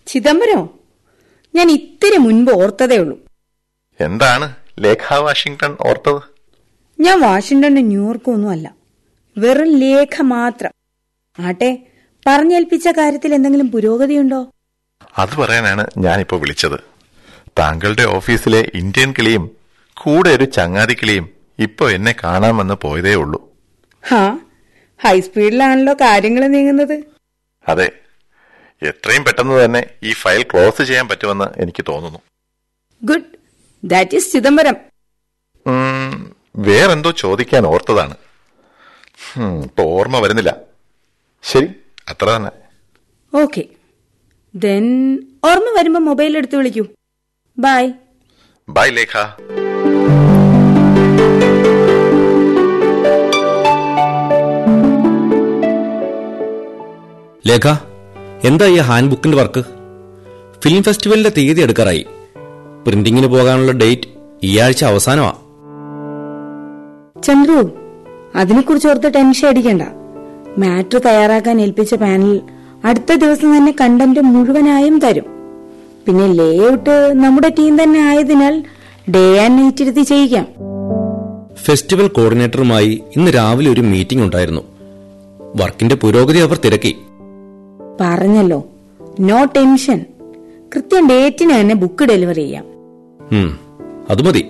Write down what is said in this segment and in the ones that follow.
ചിദംബരമോ ഞാൻ ഇത്തിരി മുൻപ് ഓർത്തതേ ഉള്ളൂ എന്താണ് ലേഖ വാഷിംഗ്ടൺ ഓർത്തത് ഞാൻ വാഷിംഗ്ടണും ന്യൂയോർക്കും ഒന്നും അല്ല വെറും ലേഖ മാത്രം ആട്ടെ പറഞ്ഞേൽപ്പിച്ച കാര്യത്തിൽ എന്തെങ്കിലും പുരോഗതിയുണ്ടോ അത് പറയാനാണ് ഞാനിപ്പോ വിളിച്ചത് താങ്കളുടെ ഓഫീസിലെ ഇന്ത്യൻ കിളിയും കൂടെ ഒരു ചങ്ങാതി കിളിയും ഇപ്പൊ എന്നെ കാണാമെന്ന് പോയതേ ഉള്ളൂ ഹാ ഹൈസ്പീഡിലാണല്ലോ കാര്യങ്ങൾ നീങ്ങുന്നത് അതെ എത്രയും പെട്ടെന്ന് തന്നെ ഈ ഫയൽ ക്ലോസ് ചെയ്യാൻ പറ്റുമെന്ന് എനിക്ക് തോന്നുന്നു ഗുഡ് ദാറ്റ് ഈസ് ചിദംബരം ഉം, വേറെന്തോ ചോദിക്കാൻ ഓർത്തതാണ് ഉം, ഇപ്പൊ ഓർമ്മ വരുന്നില്ല ശരി അത്ര തന്നെ ഓക്കെ ദെൻ ഓർമ്മ വരുമ്പോ മൊബൈൽ എടുത്ത് വിളിക്കൂ ബൈ ബൈ ലേഖ ലേഖ എന്താ ഈ ഹാൻഡ് ബുക്കിന്റെ വർക്ക് ഫിലിം ഫെസ്റ്റിവലിന്റെ തീയതി എടുക്കാറായി പ്രിന്റിങ്ങിന് പോകാനുള്ള ഡേറ്റ് ഈ ആഴ്ച അവസാനമാ ചന്ദ്രു അതിനെക്കുറിച്ച് ഓർത്ത് ടെൻഷൻ അടിക്കണ്ട മാറ്റർ തയ്യാറാക്കാൻ ഏൽപ്പിച്ച പാനൽ അടുത്ത ദിവസം തന്നെ കണ്ടന്റ് മുഴുവനായും തരും പിന്നെ ലേഔട്ട് നമ്മുടെ ടീം തന്നെ ആയതിനാൽ ഡേ ആൻഡ് നൈറ്റ് ഇരുത്തി ചെയ്യിക്കാം ഫെസ്റ്റിവൽ കോർഡിനേറ്ററുമായി ഇന്ന് രാവിലെ ഒരു മീറ്റിംഗ് ഉണ്ടായിരുന്നു വർക്കിന്റെ പുരോഗതി അവർ തിരക്കി പറഞ്ഞല്ലോ നോ ടെൻഷൻ കൃത്യം ഡേറ്റിന് തന്നെ ബുക്ക് ഡെലിവറി ചെയ്യാം ഉം, അത് മതി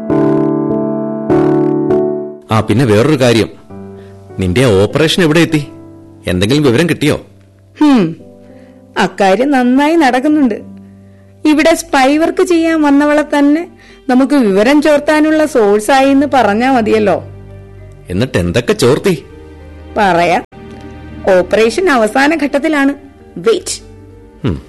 ആ പിന്നെ വേറൊരു കാര്യം നിന്റെ ഓപ്പറേഷൻ എവിടെ എത്തി എന്തെങ്കിലും വിവരം കിട്ടിയോ ഹും അക്കാര്യം നന്നായി നടക്കുന്നുണ്ട് ഇവിടെ സ്പൈ വർക്ക് ചെയ്യാൻ വന്നവളെ തന്നെ നമുക്ക് വിവരം ചോർത്താനുള്ള സോഴ്സ് ആയി എന്ന് പറഞ്ഞാ മതിയല്ലോ എന്നിട്ട് എന്തൊക്കെ ചോർത്തി പറയാം ഓപ്പറേഷൻ അവസാന ഘട്ടത്തിലാണ് വെയിറ്റ് ഉം,